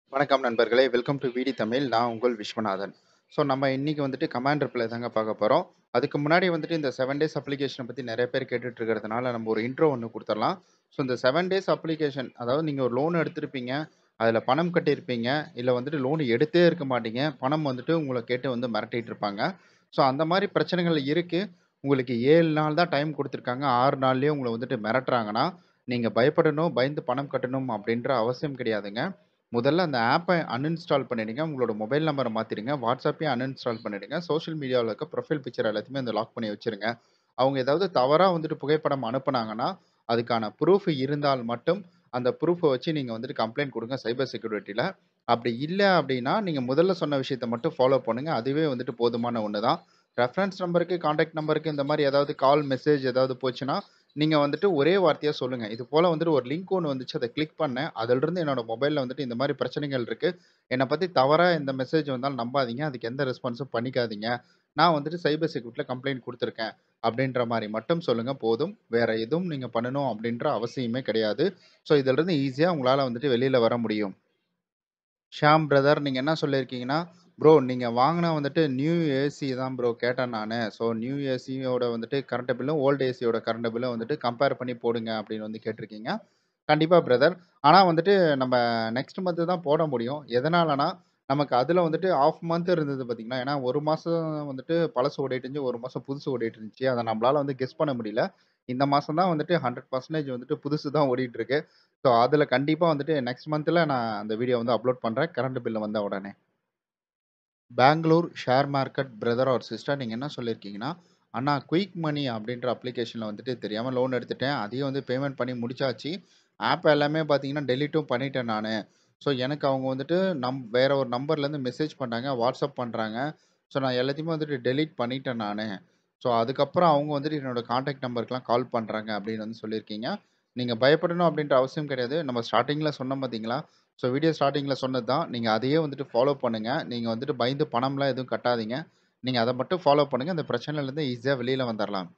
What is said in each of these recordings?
வணக்கம் நண்பர்களே! Welcome to விடி தமிழ். நான் உங்கள் விஸ்வநாதன். ஸோ நம்ம இன்னைக்கு வந்துட்டு கமாண்ட் ரிப்ளை தாங்க பார்க்க போறோம். அதுக்கு முன்னாடி வந்துட்டு இந்த 7 டேஸ் அப்ளிகேஷன பத்தி நெறைய பேர் கேட்டுட்டு இருக்கிறதுனால, நம்ம ஒரு இன்ட்ரோ ஒண்ணு குடுத்துறலாம். ஸோ இந்த 7 டேஸ் அப்ளிகேஷன் அதாவது நீங்க ஒரு லோன் எடுத்திருப்பீங்க. அதில பணம் கட்டியிருப்பீங்க. இல்ல வந்துட்டு லோன் எடுத்தே இருக்க மாட்டீங்க. பணம் வந்துட்டு உங்கள கேட்டு வந்து மிரட்டிட்டு இருப்பாங்க. ஸோ அந்த மாரி பிரச்சனைகள் இருக்கு. உங்களுக்கு 7 நாள் தான் டைம் குடுத்துருக்காங்க. 6 நாள்லயே உங்கள வந்துட்டு மிரட்டுறாங்கன்னா, நீங்க பயப்படணும், பயந்து பணம் கட்டணும் அப்படின்ற அவசியம் கிடையாதுங்க. முதல்ல அந்த ஆப்ப அன்இன்ஸ்டால் பண்ணிடுங்க. உங்களோட மொபைல் நம்பர மாத்திடுங்க. WhatsAppயும் அன்இன்ஸ்டால் பண்ணிடுங்க. சோசியல் மீடியாவுல இருக்க ப்ரொஃபைல் பிக்சர் எல்லாத்தையுமே வந்து லாக் பண்ணி வச்சுருங்க. அவங்க ஏதாவது தவறா வந்துட்டு புகைப்படம் அனுப்புனாங்கன்னா, அதுக்கான ப்ரூஃப் இருந்தால் மட்டும் அந்த ப்ரூஃப வச்சு நீங்க வந்துட்டு கம்ப்ளைண்ட் குடுங்க சைபர் செக்யூரிட்டில. அப்படி இல்ல அப்படின்னா, நீங்க முதல்ல சொன்ன விஷயத்த மட்டும் ஃபாலோ பண்ணுங்க. அதுவே வந்துட்டு போதுமான ஒண்ணு தான். ரெஃபரன்ஸ் நம்பருக்கு, கான்டாக்ட் நம்பருக்கு இந்த மாரி ஏதாவது கால், மெசேஜ் ஏதாவது போச்சுன்னா, நீங்க வந்துட்டு ஒரே வார்த்தையா சொல்லுங்க. இது போல வந்துட்டு ஒரு லிங்க் ஒண்ணு வந்துச்சு. அத கிளிக் பண்ணேன். அதிலிருந்து என்னோட மொபைல்ல வந்துட்டு இந்த மாரி பிரச்சனைகள் இருக்கு. என்ன பத்தி தவறா எந்த மெசேஜ் வந்தாலும் நம்பாதீங்க. அதுக்கு எந்த ரெஸ்பான்ஸும் பண்ணிக்காதீங்க. நான் வந்துட்டு சைபர் செக்யூரிட்டில கம்ப்ளைண்ட் குடுத்துருக்கேன். அப்படின்ற மாரி மட்டும் சொல்லுங்க போதும். வேற எதுவும் நீங்க பண்ணணும் அப்படின்ற அவசியமே கிடையாது. ஸோ இதிலிருந்து ஈஸியா உங்களால வந்துட்டு வெளில வர முடியும். ஷியாம் பிரதர் நீங்க என்ன சொல்லியிருக்கீங்கன்னா, ப்ரோ நீங்க வாங்குன வந்துட்டு நியூ ஏசி தான் ப்ரோ கேட்டேன் நானு. ஸோ நியூ ஏசியோட வந்துட்டு கரண்ட் பில்லும், ஓல்ட் ஏசியோட கரண்ட் பில்லும் வந்துட்டு கம்பேர் பண்ணி போடுங்க அப்படின்னு வந்து கேட்டிருக்கீங்க. கண்டிப்பா பிரதர். ஆனா வந்துட்டு நம்ம நெக்ஸ்ட் மந்த் தான் போட முடியும். எதனாலனா, நமக்கு அதில வந்துட்டு ஹால்ஃப் மந்த் இருந்தது பார்த்தீங்களா, ஏன்னா 1 மாசம் வந்துட்டு பழசு ஓடிட்டு இருந்துச்சு. 1 மாசம் புதுசு ஓடிட்டு இருந்துச்சு. அத நம்மளால வந்து கெஸ் பண்ண முடியல. இந்த மாசம் தான் வந்துட்டு 100% வந்துட்டு புதுசு தான் ஓடிட்டு இருக்கு. ஸோ அதில கண்டிப்பா வந்துட்டு நெக்ஸ்ட் மந்த்ல நான் அந்த வீடியோ வந்து அப்லோட் பண்றேன். கரண்ட் பில் வந்த உடனே. Bangalore share market brother or sister நீங்க என்ன சொல்லியிருக்கீங்கன்னா, அண்ணா குயிக் மனி அப்படின்ற அப்ளிகேஷன்ல வந்துட்டு தெரியாம லோன் எடுத்துட்டேன். அதையும் வந்து பேமெண்ட் பண்ணி முடிச்சாச்சு. ஆப் எல்லாமே பார்த்தீங்கன்னா, டெலீட்டும் பண்ணிட்டேன் நானு. ஸோ எனக்கு அவங்க வந்துட்டு நம் வேற ஒரு நம்பர்லேருந்து மெசேஜ் பண்றாங்க, வாட்ஸ்அப் பண்றாங்க. ஸோ நான் எல்லாத்தையுமே வந்துட்டு டெலீட் பண்ணிட்டேன் நானு. ஸோ அதுக்கப்புறம் அவங்க வந்துட்டு என்னோட கான்டாக்ட் நம்பருக்குலாம் கால் பண்றாங்க அப்படின்னு வந்து சொல்லியிருக்கீங்க. நீங்க பயப்படணும் அப்படின்ற அவசியம் கிடையாது. நம்ம ஸ்டார்ட்டிங்ல சொன்னோம் பார்த்தீங்களா? ஸோ வீடியோ ஸ்டார்ட்டிங்ல சொன்னது தான். நீங்க அதையே வந்துட்டு ஃபாலோ பண்ணுங்க. நீங்க வந்துட்டு பயந்து பணம்லாம் எதுவும் கட்டாதீங்க. நீங்க அத மட்டும் ஃபாலோ பண்ணுங்க. இந்த பிரச்சனையிலருந்து ஈஸியா வெளில வந்துரலாம்.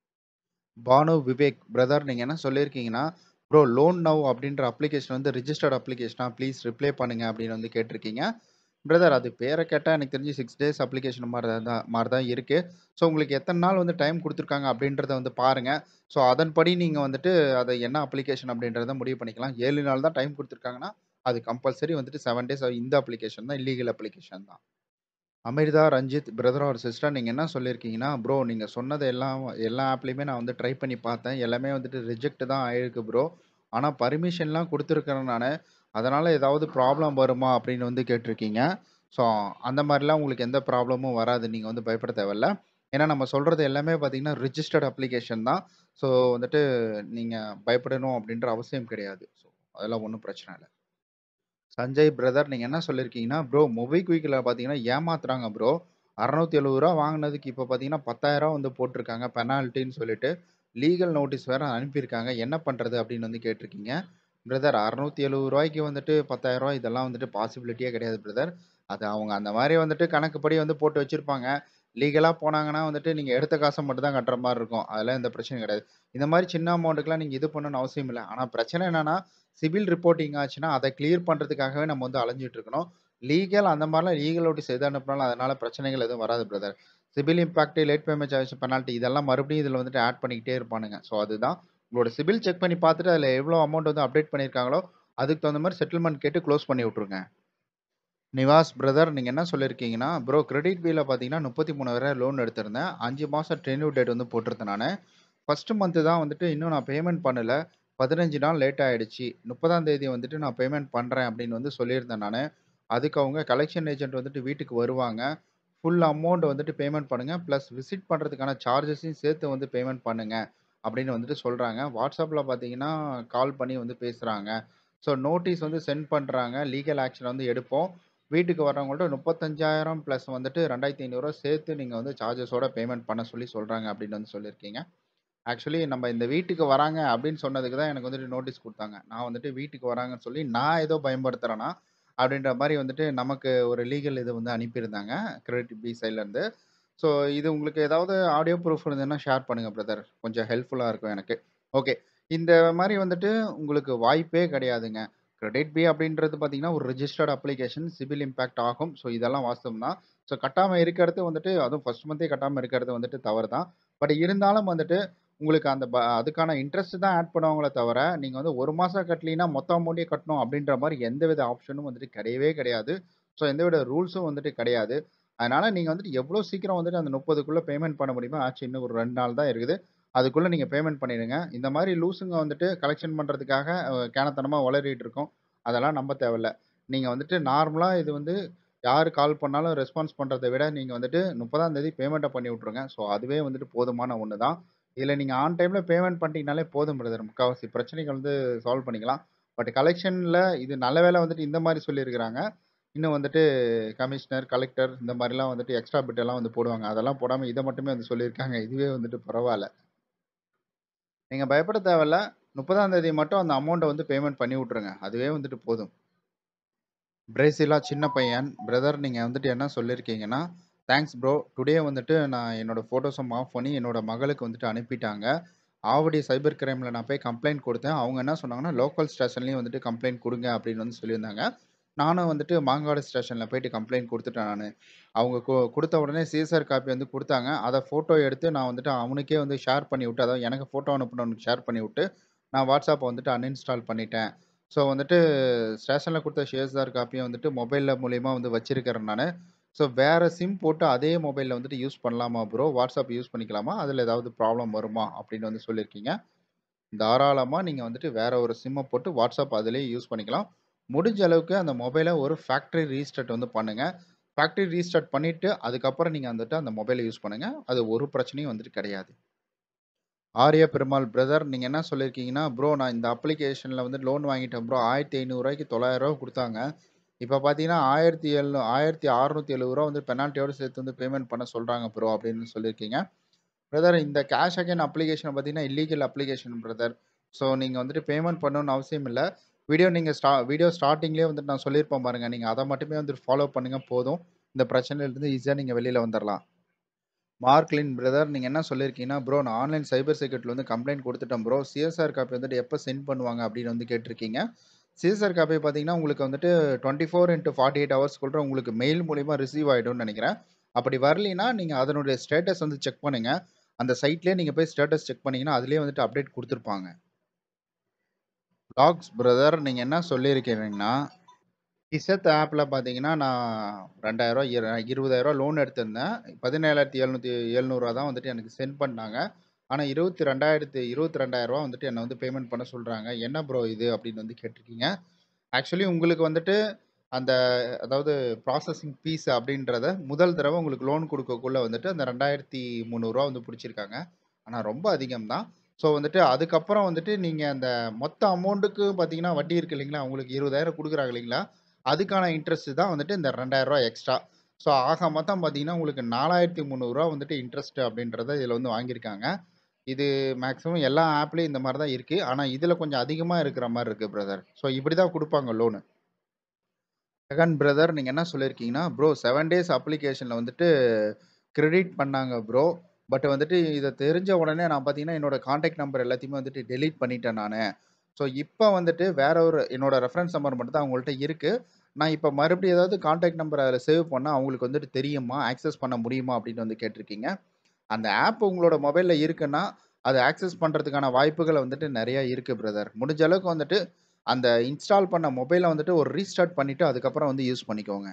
பானு விவேக் பிரதர் நீங்க என்ன சொல்லியிருக்கீங்கன்னா, ப்ரோ லோன் நவ் அப்படின்ற அப்ளிகேஷன் வந்து ரிஜிஸ்டர்ட் அப்ளிகேஷனா ப்ளீஸ் ரிப்ளை பண்ணுங்க அப்படின்னு வந்து கேட்டிருக்கீங்க. பிரதர் அது பேர கேட்டா எனக்கு தெரிஞ்சு 6 டேஸ் அப்ளிகேஷன் மாரி தான் மாரி தான் இருக்கு. ஸோ உங்களுக்கு எத்தன நாள் வந்து டைம் குடுத்துருக்காங்க அப்படின்றத வந்து பாருங்க. ஸோ அதன்படி நீங்க வந்துட்டு அத என்ன அப்ளிகேஷன் அப்படின்றத முடிவு பண்ணிக்கலாம். 7 நாள் தான் டைம் குடுத்துருக்காங்கன்னா, அது கம்பல்சரி வந்துட்டு 7 டேஸ் இந்த அப்ளிகேஷன் தான் இல்லீகல் அப்ளிகேஷன் தான். Amrita Ranjith brother or sister நீங்க என்ன சொல்லியிருக்கீங்கன்னா, ப்ரோ நீங்க சொன்னது எல்லாம் எல்லா ஆப்லயுமே நான் வந்து ட்ரை பண்ணி பார்த்தேன். எல்லாமே வந்துட்டு ரிஜெக்ட் தான் ஆயிருக்கு ப்ரோ. ஆனா பர்மிஷன்லாம் குடுத்துருக்கிறேன் நானு. அதனால ஏதாவது ப்ராப்ளம் வருமா அப்படின்னு வந்து கேட்டிருக்கீங்க. ஸோ அந்த மாரிலாம் உங்களுக்கு எந்த ப்ராப்ளமும் வராது. நீங்க வந்து பயப்பட தேவையில்ல. ஏன்னா நம்ம சொல்றது எல்லாமே பார்த்தீங்கன்னா, ரிஜிஸ்டர்ட் அப்ளிகேஷன் தான். ஸோ வந்துட்டு நீங்க பயப்படணும் அப்படின்ற அவசியம் கிடையாது. ஸோ அதெல்லாம் ஒண்ணும் பிரச்சனை இல்ல. சஞ்சய் பிரதர் நீங்க என்ன சொல்லியிருக்கீங்கன்னா, ப்ரோ மொபிக்விக்ல பார்த்தீங்கன்னா ஏமாத்துறாங்க ப்ரோ. ரூ. 670 வாங்குனதுக்கு இப்ப பார்த்தீங்கன்னா, ரூ. 10,000 வந்து போட்டிருக்காங்க பெனால்டின்னு சொல்லிட்டு. லீகல் நோட்டீஸ் வேற அனுப்பியிருக்காங்க. என்ன பண்றது அப்படின்னு வந்து கேட்டிருக்கீங்க. பிரதர் ரூ. 670 வந்துட்டு ரூ. 10,000 இதெல்லாம் வந்துட்டு பாசிபிலிட்டியே கிடையாது பிரதர். அது அவங்க அந்த மாரி வந்துட்டு கணக்குப்படி வந்து போட்டு வச்சிருப்பாங்க. லீகலா போனாங்கன்னா வந்துட்டு நீங்க எடுத்த காச மட்டும் தான் கட்டுற மாரி இருக்கும். அதெல்லாம் எந்த பிரச்சனையும் கிடையாது. இந்த மாரி சின்ன அமௌண்ட்டுக்குலாம் நீங்க இது பண்ணணும்னு அவசியம் இல்ல. ஆனா பிரச்சனை என்னன்னா, சிவில் ரிப்போர்ட்டிங் ஆச்சுன்னா, அத கிளியர் பண்றதுக்காகவே நம்ம வந்து அலைஞ்சுட்டு இருக்கணும். லீகல் அந்த மாரிலாம் லீகல் நோட்டீஸ் எது அனுப்புனாலும் அதனால பிரச்சனைகள் எதுவும் வராது brother. CIBIL impact, late payment charge penalty இதெல்லாம் மறுபடியும் இதில வந்துட்டு ஆட் பண்ணிக்கிட்டே இருப்பானுங்க. ஸோ அதுதான் உங்களோட சிபில் செக் பண்ணி பார்த்துட்டு அதில எவ்வளோ அமௌண்ட் வந்து அப்டேட் பண்ணியிருக்காங்களோ, அதுக்கு தகுந்த மாரி செட்டில்மென்ட் கேட்டு குளோஸ் பண்ணி விட்டுருங்க. நிவாஸ் பிரதர் நீங்க என்ன சொல்லியிருக்கீங்கன்னா, ப்ரோ கிரெடிட் பில்ல பார்த்தீங்கன்னா 33,000 லோன் எடுத்திருந்தேன். 5 மாசம் டென்யூர் டேட் வந்து போட்டிருந்தேன் நானு. ஃபர்ஸ்ட் மந்த் தான் வந்துட்டு இன்னும் நான் பேமெண்ட் பண்ணல. 15 நாள் லேட் ஆயிடுச்சு. 30ஆம் தேதி வந்துட்டு நான் பேமெண்ட் பண்றேன் அப்படின்னு வந்து சொல்லியிருந்தேன் நானு. அதுக்கு அவங்க கலெக்ஷன் ஏஜென்ட் வந்துட்டு வீட்டுக்கு வருவாங்க. ஃபுல் அமௌண்ட் வந்துட்டு பேமெண்ட் பண்ணுங்க. பிளஸ் விசிட் பண்றதுக்கான சார்ஜஸையும் சேர்த்து வந்து பேமெண்ட் பண்ணுங்க. அப்படின்னு வந்துட்டு சொல்றாங்க. WhatsAppல பார்த்தீங்கன்னா, கால் பண்ணி வந்து பேசுறாங்க. ஸோ நோட்டீஸ் வந்து சென்ட் பண்றாங்க. லீகல் ஆக்ஷன் வந்து எடுப்போம். வீட்டுக்கு வர்றவங்கள்ட்ட 35,000 பிளஸ் வந்துட்டு ரூ. 2,500 சேர்த்து நீங்க வந்து சார்ஜஸோட பேமெண்ட் பண்ண சொல்லி சொல்றாங்க அப்படின்னு வந்து சொல்லியிருக்கீங்க. ஆக்சுவலி நம்ம இந்த வீட்டுக்கு வராங்க அப்படின்னு சொன்னதுக்கு தான் எனக்கு வந்துட்டு நோட்டீஸ் குடுத்தாங்க. நான் வந்துட்டு வீட்டுக்கு வராங்கன்னு சொல்லி நான் ஏதோ பயன்படுத்துறேனா, அப்படின்ற மாரி வந்துட்டு நமக்கு ஒரு லீகல் இது வந்து அனுப்பியிருந்தாங்க. கிரெடிட் பி சைட்லருந்து. ஸோ இது உங்களுக்கு ஏதாவது ஆடியோ ப்ரூஃப் இருந்ததுன்னா ஷேர் பண்ணுங்க பிரதர். கொஞ்சம் ஹெல்ப்ஃபுல்லா இருக்கும் எனக்கு. ஓகே. இந்த மாரி வந்துட்டு உங்களுக்கு வாய்ப்பே கிடையாதுங்க. கிரெடிட் பி அப்படின்றது பார்த்தீங்கன்னா, ஒரு ரிஜிஸ்டர்ட் அப்ளிகேஷன். சிபில் இம்பாக்ட் ஆகும். ஸோ இதெல்லாம் வாஸ்தவம் தான். ஸோ கட்டாம இருக்கிறது வந்துட்டு அதுவும் ஃபர்ஸ்ட் மந்த்தே கட்டாம இருக்கிறது வந்துட்டு தவறு தான். பட் இருந்தாலும் வந்துட்டு உங்களுக்கு அந்த ப அதுக்கான இன்ட்ரெஸ்ட் தான் ஆட் பண்ணுவாங்களே தவிர, நீங்க வந்து 1 மாசம் கட்டலீன்னா மொத்த அமௌண்ட்டயும் கட்டணும் அப்படின்ற மாரி எந்தவித ஆப்ஷனும் வந்துட்டு கிடையவே கிடையாது. ஸோ எந்தவித ரூல்ஸும் வந்துட்டு கிடையாது. அதனால நீங்க வந்துட்டு எவ்வளோ சீக்கிரம் வந்துட்டு அந்த 30க்குள்ள பேமெண்ட் பண்ண முடியுமோ ஆச்சு இன்னும் ஒரு 2 நாள் தான் இருக்குது. அதுக்குள்ள நீங்க பேமெண்ட் பண்ணிடுங்க. இந்த மாரி லூசுங்க வந்துட்டு கலெக்ஷன் பண்றதுக்காக அ கேனத்தனமா உளறிட்டு இருக்கோம். அதெல்லாம் நம்ப தேவையில்ல. நீங்க வந்துட்டு நார்மலா இது வந்து யாரு கால் பண்ணாலும் ரெஸ்பான்ஸ் பண்றத விட, நீங்க வந்துட்டு 30ஆம் தேதி பேமெண்ட்ட பண்ணி விட்டுருங்க. ஸோ அதுவே வந்துட்டு போதுமான ஒண்ணு தான். இதுல நீங்க ஆன் டைம்ல பேமெண்ட் பண்ணிட்டீங்கனாலே போதும் பிரதர். முக்காவாசி பிரச்சனைகள் வந்து சால்வ் பண்ணிக்கலாம். பட் கலெக்ஷன்ல இது நல்ல வேளை வந்துட்டு இந்த மாரி சொல்லியிருக்கிறாங்க. இன்னும் வந்துட்டு கமிஷனர், கலெக்டர் இந்த மாரிலாம் வந்துட்டு எக்ஸ்ட்ரா பிட் எல்லாம் வந்து போடுவாங்க. அதெல்லாம் போடாம இத மட்டுமே வந்து சொல்லியிருக்காங்க. இதுவே வந்துட்டு பரவால்ல. நீங்க பயப்பட தேவையில்ல. 30ஆம் தேதி மட்டும் அந்த அமௌண்ட்ட வந்து பேமெண்ட் பண்ணி விட்டுருங்க. அதுவே வந்துட்டு போதும். பிரேசிலா சின்ன பையன். பிரதர் நீங்க வந்துட்டு என்ன சொல்லியிருக்கீங்கன்னா, தேங்க்ஸ் ப்ரோ. டுடே வந்துட்டு நான் என்னோட ஃபோட்டோஸ ஆஃப் பண்ணி என்னோட மகளுக்கு வந்துட்டு அனுப்பிட்டாங்க. ஆவடி சைபர் கிரைம்ல நான் போய் கம்ப்ளைண்ட் குடுத்தேன். அவங்க என்ன சொன்னாங்கன்னா, லோக்கல் ஸ்டேஷன்லயும் வந்துட்டு கம்ப்ளைண்ட் குடுங்க அப்படின்னு வந்து சொல்லியிருந்தாங்க. நானும் வந்துட்டு மாங்காடு ஸ்டேஷன்ல போயிட்டு கம்ப்ளைண்ட் குடுத்துட்டேன் நானு. அவங்க கு குடுத்த உடனே சிஎஸ்ஆர் காப்பி வந்து குடுத்தாங்க. அத ஃபோட்டோ எடுத்து நான் வந்துட்டு அவனுக்கே வந்து ஷேர் பண்ணிவிட்டு, அதாவது எனக்கு ஃபோட்டோ அனுப்புனவனுக்கு ஷேர் பண்ணிவிட்டு, நான் WhatsApp வந்துட்டு அன்இன்ஸ்டால் பண்ணிட்டேன். ஸோ வந்துட்டு ஸ்டேஷன்ல குடுத்த சிஎஸ்ஆர் காப்பிய வந்துட்டு மொபைல்ல மூலியமா வந்து வச்சிருக்கிறேன் நானு. ஸோ வேற சிம் போட்டு அதே மொபைல்ல வந்துட்டு யூஸ் பண்ணலாமா ப்ரோ? WhatsApp யூஸ் பண்ணிக்கலாமா? அதுல ஏதாவது ப்ராப்ளம் வருமா? அப்படின்னு வந்து சொல்லியிருக்கீங்க. தாராளமா நீங்க வந்துட்டு வேற ஒரு சிம்ம போட்டு WhatsApp அதிலேயே யூஸ் பண்ணிக்கலாம். முடிஞ்ச அளவுக்கு அந்த மொபைல ஒரு ஃபேக்டரி ரீஸ்டார்ட் வந்து பண்ணுங்க. ஃபேக்டரி ரீஸ்டார்ட் பண்ணிட்டு, அதுக்கப்புறம் நீங்க வந்துட்டு அந்த மொபைல யூஸ் பண்ணுங்க. அது ஒரு பிரச்சனையும் வந்துட்டு கிடையாது. ஆர்ய பெருமாள் பிரதர் நீங்க என்ன சொல்லியிருக்கீங்கன்னா, ப்ரோ நான் இந்த அப்ளிகேஷன்ல வந்து லோன் வாங்கிட்டேன் ப்ரோ. ரூ. 1500க்கு ரூ. 900 குடுத்தாங்க. இப்ப பார்த்தீங்கன்னா, 1700 ரூ. 1670 வந்து பெனால்டியோட சேர்த்து வந்து பேமெண்ட் பண்ண சொல்றாங்க ப்ரோ அப்படின்னு சொல்லியிருக்கீங்க. பிரதர் இந்த கேஷ் அகைன் அப்ளிகேஷன் பார்த்தீங்கன்னா, இல்லீகல் அப்ளிகேஷன் பிரதர். ஸோ நீங்க வந்துட்டு பேமெண்ட் பண்ணணும்னு அவசியம் இல்ல. வீடியோ நீங்க ஸ்டா வீடியோ ஸ்டார்ட்டிங்லயே வந்துட்டு நான் சொல்லியிருப்பேன் பாருங்க. நீங்க அத மட்டுமே வந்துட்டு ஃபாலோ பண்ணுங்க போதும். இந்த பிரச்சனையிலிருந்து ஈஸியா நீங்க வெளில வந்துரலாம். மார்க்லின் பிரதர் நீங்க என்ன சொல்லியிருக்கீங்கன்னா, ப்ரோ நான் ஆன்லைன் சைபர் செக்யூரிட்டில வந்து கம்ப்ளைண்ட் குடுத்துட்டேன் ப்ரோ. சிஎஸ்ஆர் காப்பி வந்துட்டு எப்ப சென்ட் பண்ணுவாங்க அப்படின்னு வந்து கேட்டிருக்கீங்க. சிஎஸ்ஆர் காப்பி பார்த்தீங்கன்னா, உங்களுக்கு வந்துட்டு 24/48 ஹவர்ஸ்க்குள்ள உங்களுக்கு மெயில் மூலியமா ரிசீவ் ஆயிடும்னு நெனைக்கிறேன். அப்படி வரலைன்னா, நீங்க அதனுடைய ஸ்டேட்டஸ் வந்து செக் பண்ணுங்க. அந்த சைட்லயே நீங்க போய் ஸ்டேட்டஸ் செக் பண்ணீங்கன்னா, அதிலேயே வந்துட்டு அப்டேட் குடுத்துருப்பாங்க. வ்ளாக்ஸ் பிரதர் நீங்க என்ன சொல்லியிருக்கிறீங்கன்னா, இசத் ஆப்ல பார்த்தீங்கன்னா, நான் ரூ. 2000 இர ரூ. 20,000 லோன் எடுத்திருந்தேன். ரூ. 17,770 தான் வந்துட்டு எனக்கு சென்ட் பண்ணாங்க. ஆனா 22,000 22,000 வந்துட்டு என்ன வந்து பேமெண்ட் பண்ண சொல்றாங்க. என்ன ப்ரோ இது அப்படின்னு வந்து கேட்டிருக்கீங்க. ஆக்சுவலி உங்களுக்கு வந்துட்டு அந்த அதாவது ப்ராசஸிங் ஃபீஸ் அப்படின்றத முதல் தடவ உங்களுக்கு லோன் குடுக்கக்குள்ள வந்துட்டு அந்த ரூ. 2,300 வந்து புடிச்சிருக்காங்க. ஆனா ரொம்ப அதிகம் தான். ஸோ வந்துட்டு அதுக்கப்புறம் வந்துட்டு நீங்க அந்த மொத்த அமௌண்ட்டுக்கு பார்த்தீங்கன்னா, வட்டி இருக்கு இல்லைங்களா? உங்களுக்கு 20,000 குடுக்குறாங்க இல்லைங்களா? அதுக்கான இன்ட்ரெஸ்ட் தான் வந்துட்டு இந்த ரூ. 2,000 எக்ஸ்ட்ரா. ஸோ ஆக மொத்தம் பார்த்தீங்கன்னா, உங்களுக்கு ரூ. 4,300 வந்துட்டு இன்ட்ரெஸ்ட் அப்படின்றத இதுல வந்து வாங்கியிருக்காங்க. இது மேக்ஸிமம் எல்லா ஆப்லயும் இந்த மாரி தான் இருக்கு. ஆனா இதுல கொஞ்சம் அதிகமா இருக்கிற மாரி இருக்கு பிரதர். ஸோ இப்படி தான் குடுப்பாங்க லோனு. ஜெகன் பிரதர் நீங்க என்ன சொல்லியிருக்கீங்கன்னா, ப்ரோ 7 டேஸ் அப்ளிகேஷன்ல வந்துட்டு கிரெடிட் பண்ணாங்க ப்ரோ. பட் வந்துட்டு இத தெரிஞ்ச உடனே நான் பார்த்தீங்கன்னா, என்னோட கான்டாக்ட் நம்பர் எல்லாத்தையுமே வந்துட்டு டெலீட் பண்ணிட்டேன் நானு. ஸோ இப்ப வந்துட்டு வேற ஒரு என்னோட ரெஃபரன்ஸ் நம்பர் மட்டும் தான் அவங்கள்ட்ட இருக்கு. நான் இப்ப மறுபடியும் ஏதாவது கான்டாக்ட் நம்பர் அதுல சேவ் பண்ணா அவங்களுக்கு வந்துட்டு தெரியுமா? ஆக்சஸ் பண்ண முடியுமா? அப்படின்னு வந்து கேட்டிருக்கீங்க. அந்த ஆப் உங்களோட மொபைல்ல இருக்குன்னா, அத ஆக்சஸ் பண்றதுக்கான வாய்ப்புகள் வந்துட்டு நெறைய இருக்கு பிரதர். முடிஞ்ச அளவுக்கு வந்துட்டு அந்த இன்ஸ்டால் பண்ண மொபைல வந்துட்டு ஒரு ரீஸ்டார்ட் பண்ணிட்டு அதுக்கப்புறம் வந்து யூஸ் பண்ணிக்கோங்க.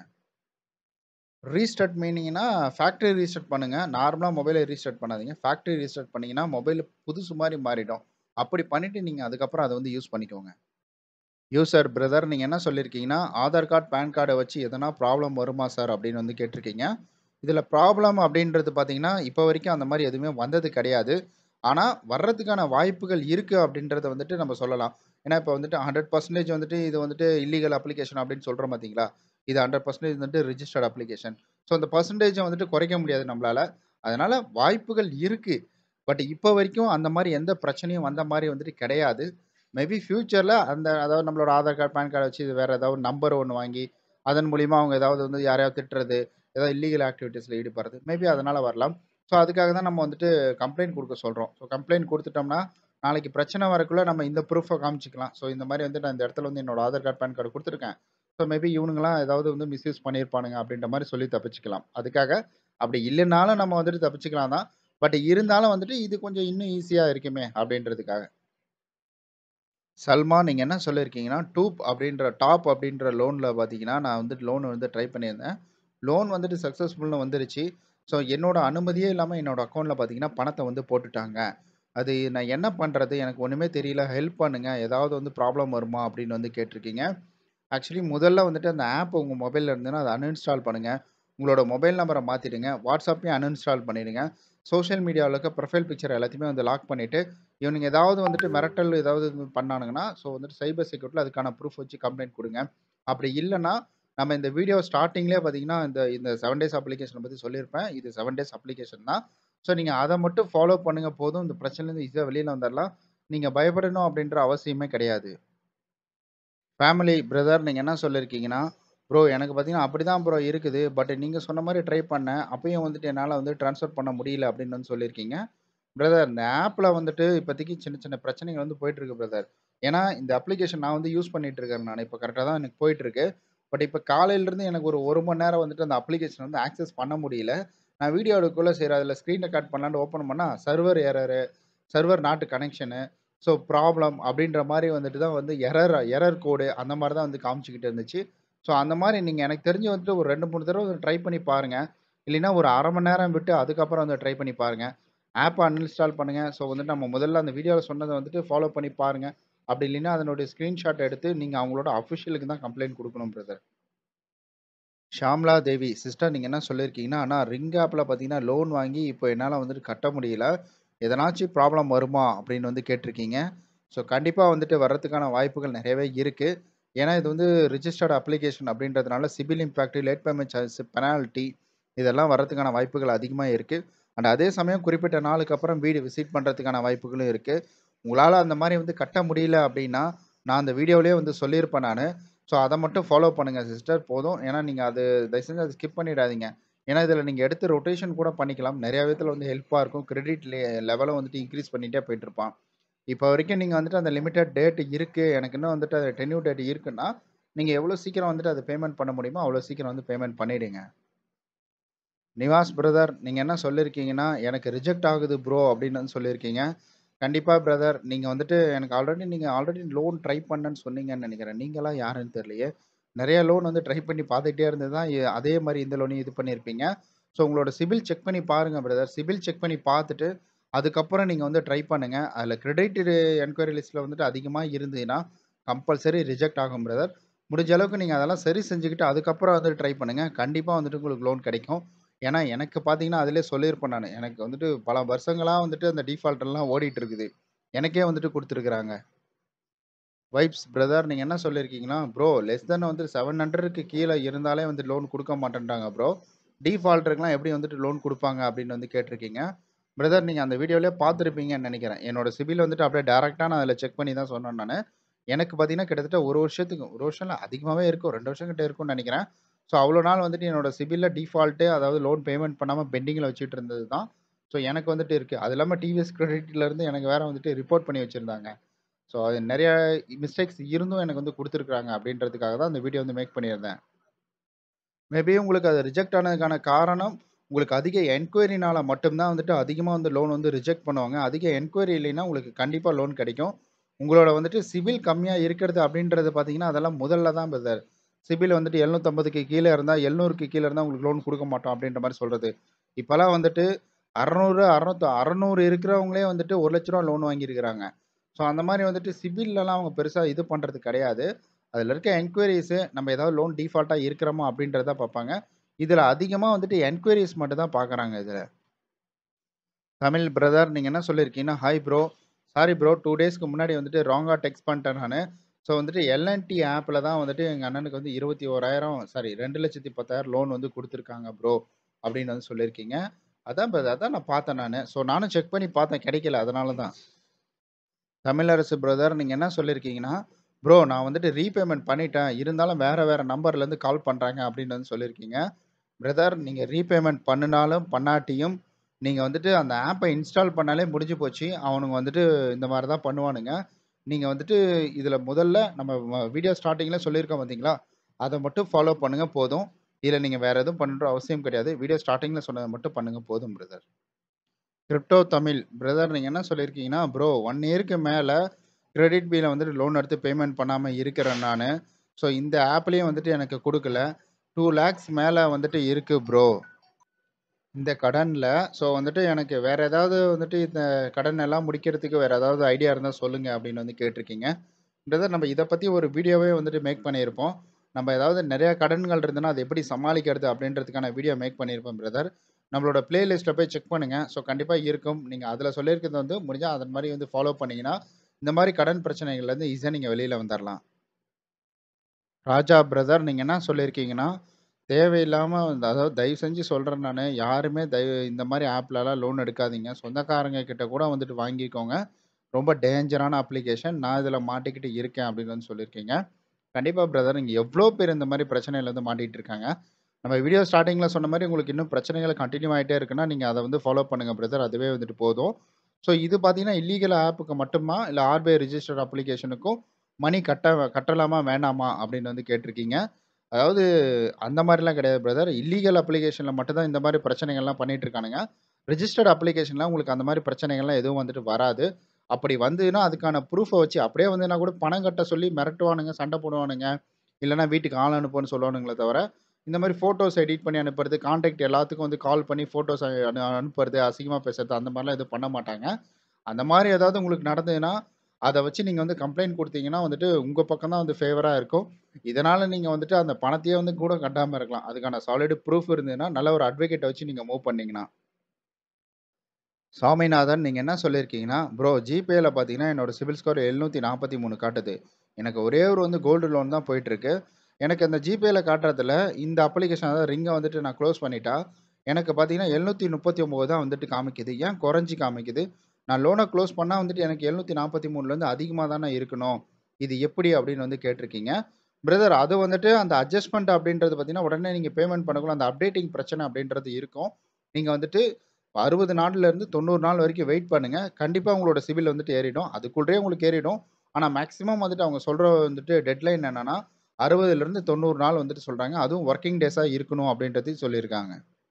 ரீஸ்டார்ட் மீனிங்ன்னா, ஃபேக்டரி ரீஸ்டார்ட் பண்ணுங்க. நார்மலா மொபைல ரீஸ்டார்ட் பண்ணாதீங்க. ஃபேக்டரி ரீஸ்டார்ட் பண்ணீங்கன்னா, மொபைல் புதுசு மாரி மாறிடும். அப்படி பண்ணிட்டு நீங்க அதுக்கப்புறம் அத வந்து யூஸ் பண்ணிக்கோங்க. யூசர் பிரதர் நீங்க என்ன சொல்லியிருக்கீங்கன்னா, ஆதார் கார்ட், பான் கார்ட வச்சு எதனா ப்ராப்ளம் வருமா சார்? அப்படின்னு வந்து கேட்டிருக்கீங்க. இதுல ப்ராப்ளம் அப்படின்றது பார்த்தீங்கன்னா, இப்ப வரைக்கும் அந்த மாரி எதுவுமே வந்தது கிடையாது. ஆனா வர்றதுக்கான வாய்ப்புகள் இருக்கு அப்படின்றத வந்துட்டு நம்ம சொல்லலாம். ஏன்னா இப்ப வந்துட்டு 100% வந்துட்டு இது வந்துட்டு இல்லீகல் அப்ளிகேஷன் அப்படின்னு சொல்றோம் பார்த்தீங்களா? இது 100% வந்துட்டு ரிஜிஸ்டர்ட் அப்ளிகேஷன். ஸோ அந்த பெர்சன்டேஜ வந்துட்டு குறைக்க முடியாது நம்மளால. அதனால வாய்ப்புகள் இருக்கு. பட் இப்ப வரைக்கும் அந்த மாரி எந்த பிரச்சனையும் வந்த மாரி வந்துட்டு கிடையாது. மேபி ஃபியூச்சர்ல அந்த அதாவது நம்மளோட ஆதார் கார்ட், பான் கார்ட வச்சு இது வேற ஏதாவது நம்பர் ஒண்ணு வாங்கி, அதன் மூலியமா அவங்க ஏதாவது வந்து யாரையாவது திட்டுறது, ஏதாவது இல்லீகல் ஆக்டிவிட்டீஸ்ல ஈடுபடுறது. மேபி அதனால வரலாம். ஸோ அதுக்காக தான் நம்ம வந்துட்டு கம்ப்ளைண்ட் குடுக்க சொல்றோம். ஸோ கம்ப்ளைண்ட் குடுத்துட்டோம்னா, நாளைக்கு பிரச்சனை வரக்குள்ள நம்ம இந்த ப்ரூஃப காமிச்சுக்கலாம். ஸோ இந்த மாரி வந்து நான் இந்த இடத்துல வந்து என்னோட ஆதார் கார்ட், பான் கார்டு குடுத்துருக்கேன். ஸோ மேபி இவனுங்கலாம் ஏதாவது வந்து மிஸ்யூஸ் பண்ணியிருப்பானுங்க அப்படின்ற மாரி சொல்லி தப்பிச்சுக்கலாம். அதுக்காக அப்படி இல்லனாலும் நம்ம வந்துட்டு தப்பிச்சுக்கலாம் தான். பட் இருந்தாலும் வந்துட்டு இது கொஞ்சம் இன்னும் ஈஸியா இருக்குமே அப்படின்றதுக்காக. சல்மா நீங்க என்ன சொல்லியிருக்கீங்கன்னா, டூப் அப்படின்ற டாப் அப்படின்ற லோன்ல பார்த்தீங்கன்னா, நான் வந்துட்டு லோன் வந்து ட்ரை பண்ணியிருந்தேன். லோன் வந்துட்டு சக்சஸ்ஃபுல்னு வந்துருச்சு. ஸோ என்னோட அனுமதியே இல்லாம என்னோட அக்கவுண்ட்ல பார்த்தீங்கன்னா, பணத்த வந்து போட்டுட்டாங்க. அது நான் என்ன பண்றது? எனக்கு ஒண்ணுமே தெரியல. ஹெல்ப் பண்ணுங்க. ஏதாவது வந்து ப்ராப்ளம் வருமா? அப்படின்னு வந்து கேட்டிருக்கீங்க. ஆக்சுவலி முதல்ல வந்துட்டு அந்த ஆப் உங்க மொபைல்ல இருந்ததுன்னா, அத அன்இன்ஸ்டால் பண்ணுங்க. உங்களோட மொபைல் நம்பர மாத்திடுங்க. WhatsAppயும் அன்இன்ஸ்டால் பண்ணிடுங்க. சோசியல் மீடியால இருக்க ப்ரொஃபைல் பிக்சர் எல்லாத்தையுமே வந்து லாக் பண்ணிட்டு, இவனுங்க ஏதாவது வந்துட்டு மிரட்டல் ஏதாவது இது பண்ணானுங்கன்னா, ஸோ வந்துட்டு சைபர் செக்யூரிட்டில அதுக்கான ப்ரூஃப் வச்சு கம்ப்ளைண்ட் குடுங்க. அப்படி இல்லன்னா, நம்ம இந்த வீடியோ ஸ்டார்ட்டிங்லயே பார்த்தீங்கன்னா, இந்த இந்த 7 டேஸ் அப்ளிகேஷன பத்தி சொல்லியிருப்பேன். இது 7 டேஸ் அப்ளிகேஷன் தான். ஸோ நீங்க அத மட்டும் ஃபாலோ பண்ணுங்க போதும். இந்த பிரச்சனையிலருந்து ஈஸியா வெளில வந்துரலாம். நீங்க பயப்படணும் அப்படின்ற அவசியமே கிடையாது. ஃபேமிலி பிரதர் நீங்க என்ன சொல்லியிருக்கீங்கன்னா, ப்ரோ எனக்கு பார்த்தீங்கன்னா, அப்படிதான் ப்ரோ இருக்குது. பட் நீங்க சொன்ன மாரி ட்ரை பண்ணேன். அப்பயும் வந்துட்டு என்னால வந்து ட்ரான்ஸ்ஃபர் பண்ண முடியல அப்படின்னு வந்து சொல்லியிருக்கீங்க. பிரதர் இந்த ஆப்ல வந்துட்டு இப்போதைக்கு சின்ன சின்ன பிரச்சனைகள் வந்து போயிட்டுருக்கு பிரதர். ஏன்னா இந்த அப்ளிகேஷன் நான் வந்து யூஸ் பண்ணிட்டு இருக்கேன் நானு. இப்ப கரெக்ட்டா தான் எனக்கு போயிட்டுருக்கு. பட் இப்ப காலையிலருந்து எனக்கு ஒரு 1 மணி நேரம் வந்துட்டு அந்த அப்ளிகேஷன் வந்து ஆக்சஸ் பண்ண முடியல. நான் வீடியோ எடுக்கக்குள்ள சரி அதில ஸ்க்ரீன் ரெக்கார்ட் பண்ணலான்னு ஓப்பன் பண்ணா, server error, server not connection, so problem அப்படின்ற மாரி வந்துட்டு தான் வந்து எரர் எரர் கோடு அந்த மாரி தான் வந்து காமிச்சுக்கிட்டு இருந்துச்சு. ஸோ அந்த மாரி நீங்க எனக்கு தெரிஞ்சு வந்துட்டு ஒரு 2, 3 தடவ ட்ரை பண்ணி பாருங்க. இல்லைன்னா ஒரு 1/2 மணி நேரம் விட்டு அதுக்கப்புறம் வந்து ட்ரை பண்ணி பாருங்க. ஆப்ப அன்இன்ஸ்டால் பண்ணுங்க. ஸோ வந்துட்டு நம்ம முதல்ல அந்த வீடியோல சொன்னத வந்துட்டு ஃபாலோ பண்ணி பாருங்க. அப்படி இல்லைன்னா அதனுடைய ஸ்கிரீன்ஷாட் எடுத்து நீங்க அவங்களோட அஃபிஷியலுக்கு தான் கம்ப்ளைண்ட் குடுக்கணும் பிரதர். ஷாம்லா தேவி சிஸ்டர் நீங்க என்ன சொல்லியிருக்கீங்கன்னா, அண்ணா ரிங் ஆப்ல பார்த்தீங்கன்னா, லோன் வாங்கி இப்போ என்னால வந்துட்டு கட்ட முடியல. எதனாச்சும் ப்ராப்ளம் வருமா? அப்படின்னு வந்து கேட்டிருக்கீங்க. ஸோ கண்டிப்பா வந்துட்டு வர்றதுக்கான வாய்ப்புகள் நிறையவே இருக்கு. ஏன்னா இது வந்து ரிஜிஸ்டர்ட் அப்ளிகேஷன் அப்படின்றதுனால CIBIL impact, late payment charges, penalty இதெல்லாம் வர்றதுக்கான வாய்ப்புகள் அதிகமா இருக்கு. அண்ட் அதே சமயம் குறிப்பிட்ட நாளுக்கு அப்புறம் வீடு விசிட் பண்றதுக்கான வாய்ப்புகளும் இருக்கு. உங்களால அந்த மாரி வந்து கட்ட முடியல அப்படின்னா, நான் அந்த வீடியோவிலேயே வந்து சொல்லியிருப்பேன் நானு. ஸோ அத மட்டும் ஃபாலோ பண்ணுங்க சிஸ்டர் போதும். ஏன்னா நீங்க அது தயவு செஞ்சு அத ஸ்கிப் பண்ணிடாதீங்க. ஏன்னா இதில நீங்க எடுத்து ரொட்டேஷன் கூட பண்ணிக்கலாம். நிறைய விதத்தில வந்து ஹெல்ப்பா இருக்கும். கிரெடிட் லெ லெவலும் வந்துட்டு இன்கிரீஸ் பண்ணிட்டே போயிட்டுருப்பான். இப்போ வரைக்கும் நீங்க வந்துட்டு அந்த லிமிட்டட் டேட் இருக்கு. எனக்கு இன்னும் வந்துட்டு அது டென்யூர் டேட் இருக்குன்னா, நீங்க எவ்வளோ சீக்கிரம் வந்துட்டு அத பேமெண்ட் பண்ண முடியுமோ, அவ்வளோ சீக்கிரம் வந்து பேமெண்ட் பண்ணிடுங்க. நிவாஸ் பிரதர் நீங்க என்ன சொல்லியிருக்கீங்கன்னா, எனக்கு ரிஜெக்ட் ஆகுது ப்ரோ அப்படின்னு வந்து சொல்லியிருக்கீங்க. கண்டிப்பா பிரதர் நீங்க வந்துட்டு எனக்கு ஆல்ரெடி நீங்க ஆல்ரெடி லோன் ட்ரை பண்ணேன்னு சொன்னீங்கன்னு நெனைக்கிறேன். நீங்கலாம் யாருன்னு தெரியலையே. நெறைய லோன் வந்து ட்ரை பண்ணி பார்த்துக்கிட்டே இருந்து தான் எ அதே மாரி இந்த லோனையும் இது பண்ணியிருப்பீங்க. ஸோ உங்களோட சிபில் செக் பண்ணி பாருங்க பிரதர். சிபில் செக் பண்ணி பார்த்துட்டு, அதுக்கப்புறம் நீங்க வந்து ட்ரை பண்ணுங்க. அதில கிரெடிட் என்குயரி லிஸ்ட்ல வந்துட்டு அதிகமா இருந்ததுன்னா, கம்பல்சரி ரிஜெக்ட் ஆகும் பிரதர். முடிஞ்ச அளவுக்கு நீங்க அதெல்லாம் சரி செஞ்சுக்கிட்டு அதுக்கப்புறம் வந்து ட்ரை பண்ணுங்க. கண்டிப்பா வந்துட்டு உங்களுக்கு லோன் கிடைக்கும். ஏன்னா எனக்கு பார்த்தீங்கன்னா, அதிலேயே சொல்லியிருப்பேன் நானு. எனக்கு வந்துட்டு பல வருஷங்களா வந்துட்டு அந்த டீஃபால்ட்லாம் ஓடிட்டு இருக்குது. எனக்கே வந்துட்டு குடுத்துருக்காங்க. வைப்ஸ் பிரதர் நீங்க என்ன சொல்லியிருக்கீங்கன்னா, ப்ரோ லெஸ் தென் வந்து 700க்கு கீழ இருந்தாலே வந்து லோன் குடுக்க மாட்டேன்றாங்க ப்ரோ. டீஃபால்டருக்குலாம் எப்படி வந்துட்டு லோன் குடுப்பாங்க அப்படின்னு வந்து கேட்டிருக்கீங்க. பிரதர் நீங்க அந்த வீடியோலயே பார்த்துருப்பீங்கன்னு நெனைக்கிறேன். என்னோட சிபில் வந்துட்டு அப்படியே டைரக்ட்டா நான் அதில செக் பண்ணி தான் சொன்னேன் நானு. எனக்கு பார்த்தீங்கன்னா, கிட்டத்தட்ட 1 வருஷத்துக்கு 1 வருஷம் இல்ல அதிகமாவே இருக்கும். 2 வருஷம் கிட்ட இருக்கும்னு நெனைக்கிறேன். ஸோ அவ்வளோ நாள் வந்துட்டு என்னோட சிபில்ல டீஃபால்ட்டு அதாவது லோன் பேமெண்ட் பண்ணாம பெண்டிங்ல வச்சுட்டு இருந்தது தான். ஸோ எனக்கு வந்துட்டு இருக்கு. அது இல்லாம டிவிஎஸ் கிரெடிட்லருந்து எனக்கு வேற வந்துட்டு ரிப்போர்ட் பண்ணி வச்சிருந்தாங்க. ஸோ அது நெறைய மிஸ்டேக்ஸ் இருந்தும் எனக்கு வந்து குடுத்துருக்காங்க அப்படின்றதுக்காக தான் அந்த வீடியோ வந்து மேக் பண்ணியிருந்தேன். மேபி உங்களுக்கு அது ரிஜெக்ட் ஆனதுக்கான காரணம், உங்களுக்கு அதிக என்குயரினால மட்டும் தான் வந்துட்டு அதிகமா வந்து லோன் வந்து ரிஜெக்ட் பண்ணுவாங்க. அதிக என்குயரி இல்லைன்னா உங்களுக்கு கண்டிப்பா லோன் கிடைக்கும். உங்களோட வந்துட்டு சிபில் கம்மியா இருக்கிறது அப்படின்றது பார்த்தீங்கன்னா, அதெல்லாம் முதல்ல தான் பிரதர். சிபில் வந்துட்டு 750க்கு கீழ இருந்தா 700க்கு கீழ இருந்தா உங்களுக்கு லோன் குடுக்க மாட்டோம் அப்படின்ற மாரி சொல்றது. இப்பலாம் வந்துட்டு 600, 600 600 இருக்கிறவங்களே வந்துட்டு ரூ. 1,00,000 லோன் வாங்கியிருக்கிறாங்க. ஸோ அந்த மாரி வந்துட்டு சிபில்லலாம் அவங்க பெருசா இது பண்றது கிடையாது. அதில இருக்க என்குயரீஸு நம்ம ஏதாவது லோன் டீஃபால்ட்டா இருக்கிறோமா அப்படின்றத பார்ப்பாங்க. இதில அதிகமா வந்துட்டு என்குயரீஸ் மட்டும் தான் பார்க்குறாங்க இதில. தமிழ் பிரதர் நீங்க என்ன சொல்லியிருக்கீங்கன்னா, ஹாய் ப்ரோ. சாரி ப்ரோ 2 டேஸ்க்கு முன்னாடி வந்துட்டு ராங்கா டெக்ஸ்ட் பண்ணிட்டேன் நானு. ஸோ வந்துட்டு எல்&டி ஆப்ல தான் வந்துட்டு எங்க அண்ணனுக்கு வந்து 21,000 சாரி 2,10,000 லோன் வந்து குடுத்துருக்காங்க ப்ரோ. அப்படின்னு வந்து சொல்லியிருக்கீங்க. அதான் பிரதர் அதான் நான் பார்த்தேன் நானு. ஸோ நானும் செக் பண்ணி பார்த்தேன் கிடைக்கல. அதனால தான். தமிழரசு பிரதர் நீங்க என்ன சொல்லியிருக்கீங்கன்னா, ப்ரோ நான் வந்துட்டு ரீபேமெண்ட் பண்ணிட்டேன். இருந்தாலும் வேற வேற நம்பர்லேருந்து கால் பண்றாங்க அப்படின்னு வந்து சொல்லியிருக்கீங்க. பிரதர் நீங்க ரீபேமெண்ட் பண்ணுனாலும், பண்ணாட்டியும் நீங்க வந்துட்டு அந்த ஆப்ப இன்ஸ்டால் பண்ணாலே முடிஞ்சு போச்சு. அவனுங்க வந்துட்டு இந்த மாரி தான் பண்ணுவானுங்க. நீங்க வந்துட்டு இதுல முதல்ல நம்ம வ வீடியோ ஸ்டார்ட்டிங்ல சொல்லியிருக்கோம் பார்த்தீங்களா? அத மட்டும் ஃபாலோ பண்ணுங்க போதும். இதுல நீங்க வேற எதுவும் பண்ணணுன்ற அவசியம் கிடையாது. வீடியோ ஸ்டார்ட்டிங்ல சொன்னத மட்டும் பண்ணுங்க போதும் பிரதர். கிரிப்டோ தமிழ் பிரதர் நீங்க என்ன சொல்லியிருக்கீங்கன்னா, ப்ரோ 1 இயர்க்கு மேல கிரெடிட் பில வந்துட்டு லோன் எடுத்து பேமெண்ட் பண்ணாம இருக்கிறேன் நானு. ஸோ இந்த ஆப்லயும் வந்துட்டு எனக்கு குடுக்கல. 2 லேக்ஸ் மேல வந்துட்டு இருக்கு ப்ரோ. இந்த கடன்ல. ஸோ வந்துட்டு எனக்கு வேற ஏதாவது வந்துட்டு இந்த கடன் எல்லாம் முடிக்கிறதுக்கு வேற ஏதாவது ஐடியா இருந்தா சொல்லுங்க அப்படின்னு வந்து கேட்டிருக்கீங்க. பிரதர் நம்ம இத பத்தி ஒரு வீடியோவே வந்துட்டு மேக் பண்ணியிருப்போம். நம்ம ஏதாவது நெறைய கடன்கள் இருந்ததுன்னா, அத எப்படி சமாளிக்கிறது அப்படின்றதுக்கான வீடியோ மேக் பண்ணியிருப்போம் பிரதர். நம்மளோட பிளேலிஸ்ட்ல போய் செக் பண்ணுங்க. ஸோ கண்டிப்பா இருக்கும். நீங்க அதுல சொல்லியிருக்கிறது வந்து முடிஞ்சா அதன் மாரி வந்து ஃபாலோ பண்ணீங்கன்னா, இந்த மாரி கடன் பிரச்சனைகள்லேருந்து ஈஸியா நீங்க வெளியில வந்துரலாம். ராஜா பிரதர் நீங்க என்ன சொல்லியிருக்கீங்கன்னா, தேவையில்லாம அதாவது தயவு செஞ்சு சொல்றேன் நானு. யாருமே தயவு இந்த மாரி ஆப்லலாம் லோன் எடுக்காதீங்க. சொந்தக்காரங்க கிட்ட கூட வந்துட்டு வாங்கிக்கோங்க. ரொம்ப டேஞ்சரான அப்ளிகேஷன். நான் இதுல மாட்டிக்கிட்டு இருக்கேன் அப்படின்னு வந்து சொல்லியிருக்கீங்க. கண்டிப்பா பிரதர் நீங்க எவ்ளோ பேர் இந்த மாரி பிரச்சனையில வந்து மாட்டிட்டு இருக்காங்க. நம்ம வீடியோ ஸ்டார்ட்டிங்ல சொன்ன மாரி உங்களுக்கு இன்னும் பிரச்சனைகள் கன்டின்யூ ஆயிட்டே இருக்குன்னா, நீங்க அத வந்து ஃபாலோ பண்ணுங்க பிரதர். அதுவே வந்துட்டு போதும். ஸோ இது பார்த்தீங்கன்னா, இல்லீகல் ஆப்புக்கு மட்டுமா? இல்ல ஆர்பிஐ ரிஜிஸ்டர்ட் அப்ளிகேஷனுக்கும் மணி கட்ட கட்டலாமா வேணாமா? அப்படின்னு வந்து கேட்டிருக்கீங்க. அதாவது அந்த மாரிலாம் கிடையாது பிரதர். இல்லீகல் அப்ளிகேஷன்ல மட்டும் தான் இந்த மாரி பிரச்சனைகள்லாம் பண்ணிட்டு இருக்கானுங்க. ரிஜிஸ்டர்ட் அப்ளிகேஷன்ல உங்களுக்கு அந்த மாரி பிரச்சனைகள்லாம் எதுவும் வந்துட்டு வராது. அப்படி வந்ததுன்னா, அதுக்கான ப்ரூஃப வச்சு அப்படியே வந்ததுன்னா கூட பணம் கட்ட சொல்லி மிரட்டுவானுங்க, சண்ட போடுவானுங்க. இல்லன்னா வீட்டுக்கு ஆள் அனுப்புன்னு சொல்லுவானுங்களே தவிர, இந்த மாரி ஃபோட்டோஸ் எடிட் பண்ணி அனுப்புறது, கான்டாக்ட் எல்லாத்துக்கும் வந்து கால் பண்ணி ஃபோட்டோஸ் அனு அனுப்புறது, அசிங்கமா பேசுறது அந்த மாரிலாம் எதுவும் பண்ண மாட்டாங்க. அந்த மாரி ஏதாவது உங்களுக்கு நடந்ததுன்னா, அத வச்சு நீங்க வந்து கம்ப்ளைண்ட் குடுத்தீங்கன்னா வந்துட்டு உங்க பக்கம் தான் வந்து ஃபேவரா இருக்கும். இதனால நீங்க வந்துட்டு அந்த பணத்தையே வந்து கூட கட்டாம இருக்கலாம். அதுக்கான சாலிட் ப்ரூஃப் இருந்ததுன்னா, நல்ல ஒரு அட்வொகேட்ட வச்சு நீங்க மூவ் பண்ணீங்கன்னா. சாமிநாதன் நீங்க என்ன சொல்லியிருக்கீங்கன்னா, ப்ரோ ஜிபேல பார்த்தீங்கன்னா, என்னோட சிபில் ஸ்கோர் 743 காட்டுது. எனக்கு ஒரே ஒரு வந்து கோல்டு லோன் தான் போயிட்டுருக்கு. எனக்கு அந்த ஜிபேல காட்டுறதுல இந்த அப்ளிகேஷன் அதாவது ரிங்க வந்துட்டு நான் க்ளோஸ் பண்ணிட்டா, எனக்கு பார்த்தீங்கன்னா 739 தான் வந்துட்டு காமிக்குது. ஏன் குறைஞ்சு காமிக்குது? நான் லோன க்ளோஸ் பண்ணா வந்துட்டு எனக்கு 743லேருந்து அதிகமா தானே இருக்கணும். இது எப்படி அப்படின்னு வந்து கேட்டிருக்கீங்க. பிரதர் அது வந்துட்டு அந்த அட்ஜஸ்ட்மென்ட் அப்படின்றது பார்த்தீங்கன்னா, உடனே நீங்க பேமெண்ட் பண்ணக்குள்ள அந்த அப்டேட்டிங் பிரச்சனை அப்படின்றது இருக்கும். நீங்க வந்துட்டு 60 நாள்லேருந்து 90 நாள் வரைக்கும் வெயிட் பண்ணுங்க. கண்டிப்பா உங்களோட சிபில் வந்துட்டு ஏறிடும். அதுக்குள்ளயே உங்களுக்கு ஏறிடும். ஆனா மேக்ஸிமம் வந்துட்டு அவங்க சொல்ற வந்துட்டு டெட்லைன் என்னன்னா, 60லேருந்து 90 நாள் வந்துட்டு சொல்றாங்க. அதுவும் வொர்க்கிங் டேஸா இருக்கணும் அப்படின்றதையும் சொல்லியிருக்காங்க.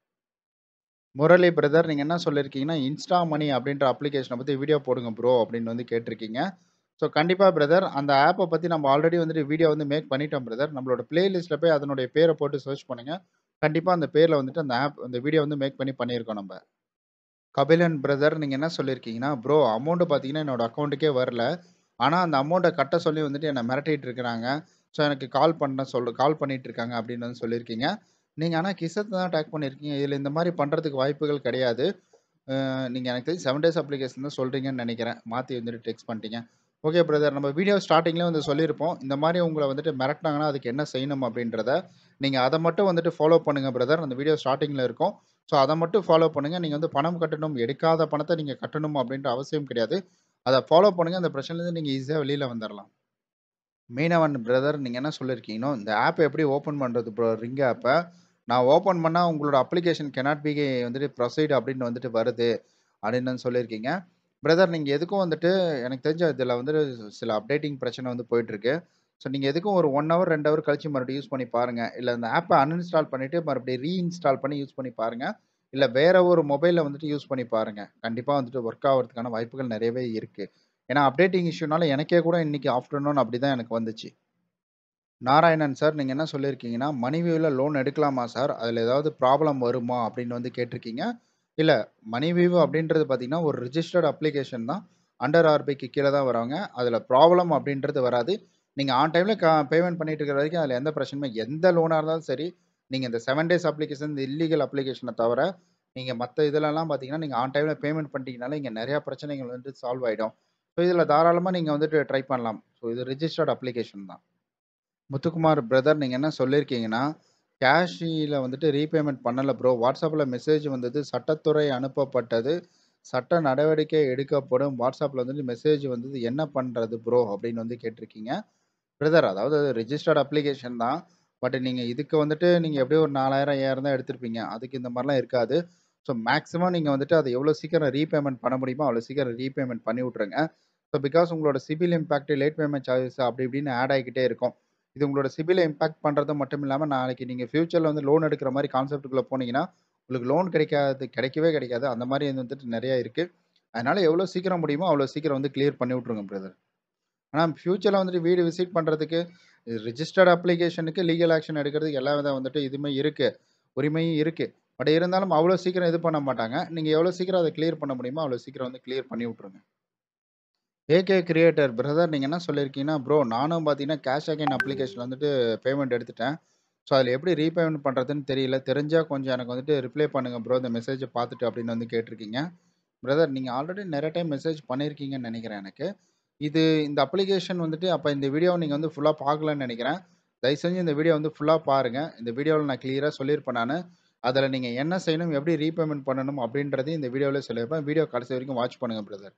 முரளி பிரதர் நீங்க என்ன சொல்லியிருக்கீங்கன்னா, இன்ஸ்டா மணி அப்படின்ற அப்ளிகேஷன பத்தி வீடியோ போடுங்க ப்ரோ அப்படின்னு வந்து கேட்டிருக்கீங்க. ஸோ கண்டிப்பா பிரதர் அந்த ஆப்ப பத்தி நம்ம ஆல்ரெடி வந்துட்டு வீடியோ வந்து மேக் பண்ணிட்டோம் பிரதர். நம்மளோட பிளேலிஸ்ட்ல போய் அதனுடைய பேர போட்டு சர்ச் பண்ணுங்க. கண்டிப்பா அந்த பேர்ல வந்துட்டு அந்த ஆப் அந்த வீடியோ வந்து மேக் பண்ணி பண்ணியிருக்கோம் நம்ப. கபிலன் பிரதர் நீங்க என்ன சொல்லியிருக்கீங்கன்னா, ப்ரோ அமௌண்ட் பார்த்தீங்கன்னா, என்னோட அக்கவுண்ட்டுக்கே வரல. ஆனா அந்த அமௌண்ட்ட கட்ட சொல்லி வந்துட்டு என்ன மிரட்டிட்டு இருக்கிறாங்க. ஸோ எனக்கு கால் பண்ண சொல்ல கால் பண்ணிட்டு இருக்காங்க அப்படின்னு வந்து சொல்லியிருக்கீங்க. நீங்க ஆனா கிசத்த தான் டேக் பண்ணியிருக்கீங்க. இதுல இந்த மாரி பண்றதுக்கு வாய்ப்புகள் கிடையாது. அ நீங்க எனக்கு தெரிஞ்சு 7 டேஸ் அப்ளிகேஷன் தான் சொல்றீங்கன்னு நெனைக்கிறேன். மாத்தி வந்துட்டு டெக்ஸ்ட் பண்ணிட்டீங்க. ஓகே பிரதர் நம்ம வீடியோ ஸ்டார்ட்டிங்லயே வந்து சொல்லியிருப்போம். இந்த மாரி உங்கள வந்துட்டு மிரட்டுனாங்கன்னா, அதுக்கு என்ன செய்யணும் அப்படின்றத. நீங்க அத மட்டும் வந்துட்டு ஃபாலோ பண்ணுங்க பிரதர். அந்த வீடியோ ஸ்டார்ட்டிங்ல இருக்கும். ஸோ அத மட்டும் ஃபாலோ பண்ணுங்க. நீங்க வந்து பணம் கட்டணும், எடுக்காத பணத்த நீங்க கட்டணும் அப்படின்ற அவசியம் கிடையாது. அத ஃபாலோ பண்ணுங்க. அந்த பிரச்சனையிலருந்து நீங்க ஈஸியா வெளியில வந்துரலாம். மீனவன் பிரதர் நீங்க என்ன சொல்லியிருக்கீங்கன்னா, இந்த ஆப் எப்படி ஓப்பன் பண்றது ப்ரோ ரிங் ஆப்ப? நான் ஓப்பன் பண்ணா உங்களோட அப்ளிகேஷன் கேனாட் பி வந்துட்டு ப்ரொசீட் அப்படின்னு வந்துட்டு வருது. அப்படின்னு வந்து சொல்லியிருக்கீங்க. பிரதர் நீங்க எதுக்கும் வந்துட்டு எனக்கு தெரிஞ்சு இதுல வந்துட்டு சில அப்டேட்டிங் பிரச்சனை வந்து போயிட்டுருக்கு. ஸோ நீங்க எதுக்கும் ஒரு 1 ஹவர் 2 ஹவர் கழிச்சு மறுபடியும் யூஸ் பண்ணி பாருங்க. இல்ல இந்த ஆப்ப அன்இன்ஸ்டால் பண்ணிட்டு மறுபடியும் ரீஇன்ஸ்டால் பண்ணி யூஸ் பண்ணி பாருங்க. இல்ல வேற ஒரு மொபைல்ல வந்துட்டு யூஸ் பண்ணி பாருங்க. கண்டிப்பா வந்துட்டு ஒர்க் ஆவறதுக்கான வாய்ப்புகள் நெறையவே இருக்கு. ஏன்னா அப்டேட்டிங் இஷ்யூனால எனக்கே கூட இன்னைக்கு ஆஃப்டர்நூன் அப்படிதான் எனக்கு வந்துச்சு. நாராயணன் சார் நீங்க என்ன சொல்லியிருக்கீங்கன்னா, மணிவியூல லோன் எடுக்கலாமா சார்? அதுல ஏதாவது ப்ராப்ளம் வருமா? அப்படின்னு வந்து கேட்டிருக்கீங்க. இல்ல மணிவியூ அப்படின்றது பார்த்தீங்கன்னா, ஒரு ரிஜிஸ்டர்ட் அப்ளிகேஷன் தான். அண்டர் ஆர்பிஐக்கு கீழ தான் வராங்க. அதுல ப்ராப்ளம் அப்படின்றது வராது. நீங்க ஆன் டைம்ல க பேமெண்ட் பண்ணிட்டு இருக்கிற வரைக்கும் அதுல எந்த பிரச்சனையுமே எந்த லோனா இருந்தாலும் சரி, நீங்க இந்த 7 டேஸ் அப்ளிகேஷன் இந்த இல்லீகல் அப்ளிகேஷன தவிர, நீங்க மத்த இதுலலாம் பார்த்தீங்கன்னா, நீங்க ஆன் டைம்ல பேமெண்ட் பண்ணிட்டீங்கனாலே இங்க நெறைய பிரச்சனைகள் வந்து சால்வ் ஆயிடும். ஸோ இதுல தாராளமா நீங்க வந்துட்டு ட்ரை பண்ணலாம். ஸோ இது ரிஜிஸ்டர்ட் அப்ளிகேஷன் தான். முத்துக்குமார் பிரதர் நீங்க என்ன சொல்லியிருக்கீங்கன்னா, கேஷ்ல வந்துட்டு ரீபேமெண்ட் பண்ணல ப்ரோ. WhatsAppல மெசேஜ் வந்தது. சட்டத்துறை அனுப்பப்பட்டது. சட்ட நடவடிக்கை எடுக்கப்படும். WhatsAppல வந்துட்டு மெசேஜ் வந்தது. என்ன பண்றது ப்ரோ? அப்படின்னு வந்து கேட்டிருக்கீங்க. பிரதர் அதாவது அது ரிஜிஸ்டர்ட் அப்ளிகேஷன் தான். பட் நீங்க இதுக்கு வந்துட்டு நீங்க எப்படியும் ஒரு 4000, 5000 தான் எடுத்திருப்பீங்க. அதுக்கு இந்த மாரிலாம் இருக்காது. ஸோ மேக்ஸிமம் நீங்க வந்துட்டு அத எவ்வளோ சீக்கிரம் ரீபேமெண்ட் பண்ண முடியுமோ, அவ்வளோ சீக்கிரம் ரீபேமெண்ட் பண்ணி விட்டுருங்க. ஸோ பிகாஸ் உங்களோட CIBIL impact, late payment charges அப்படி இப்படின்னு ஆட் ஆகிக்கிட்டே இருக்கும். இது உங்களோட சிபில இம்பாக்ட் பண்றது மட்டும் இல்லாம, நாளைக்கு நீங்க ஃபியூச்சர்ல வந்து லோன் எடுக்கிற மாரி கான்செப்ட்குள்ள போனீங்கன்னா, உங்களுக்கு லோன் கிடைக்காது கிடைக்கவே கிடைக்காது. அந்த மாரி வந்துட்டு நெறைய இருக்கு. அதனால எவ்வளோ சீக்கிரம் முடியுமோ, அவ்வளோ சீக்கிரம் வந்து கிளியர் பண்ணி விட்டுருங்க பிரதர். ஆனா ஃபியூச்சர்ல வந்துட்டு வீடு விசிட் பண்றதுக்கு, ரிஜிஸ்டர்ட் அப்ளிகேஷனுக்கு லீகல் ஆக்ஷன் எடுக்கிறதுக்கு எல்லா வித வந்துட்டு இதுவுமே இருக்கு. உரிமையும் இருக்கு. பட் இருந்தாலும் அவ்வளோ சீக்கிரம் இது பண்ண மாட்டாங்க. நீங்க எவ்வளோ சீக்கிரம் அத கிளியர் பண்ண முடியுமோ, அவ்வளோ சீக்கிரம் வந்து கிளியர் பண்ணி விட்டுருங்க. ஏகே கிரியேட்டர் பிரதர் நீங்க என்ன சொல்லியிருக்கீங்கன்னா, ப்ரோ நானும் பார்த்தீங்கன்னா, கேஷ் அகைன் அப்ளிகேஷன்ல வந்துட்டு பேமெண்ட் எடுத்துட்டேன். ஸோ அதில எப்படி ரீபேமெண்ட் பண்றதுன்னு தெரியல. தெரிஞ்சா கொஞ்சம் எனக்கு வந்துட்டு ரிப்ளை பண்ணுங்க ப்ரோ. இந்த மெசேஜ பார்த்துட்டு அப்படின்னு வந்து கேட்டிருக்கீங்க. பிரதர் நீங்க ஆல்ரெடி நெறைய டைம் மெசேஜ் பண்ணியிருக்கீங்கன்னு நெனைக்கிறேன் எனக்கு. இது இந்த அப்ளிகேஷன் வந்துட்டு அப்ப இந்த வீடியோவ நீங்க வந்து ஃபுல்லா பார்க்கலன்னு நெனைக்கிறேன். தயவு செஞ்சு இந்த வீடியோ வந்து ஃபுல்லா பாருங்க. இந்த வீடியோல நான் கிளியரா சொல்லியிருப்பேன் நானு. அதில நீங்க என்ன செய்யணும், எப்படி ரீபேமெண்ட் பண்ணணும் அப்படின்றதையும் இந்த வீடியோவிலே சொல்லியிருப்பேன். வீடியோ கடைசி வரைக்கும் வாட்ச் பண்ணுங்க பிரதர்.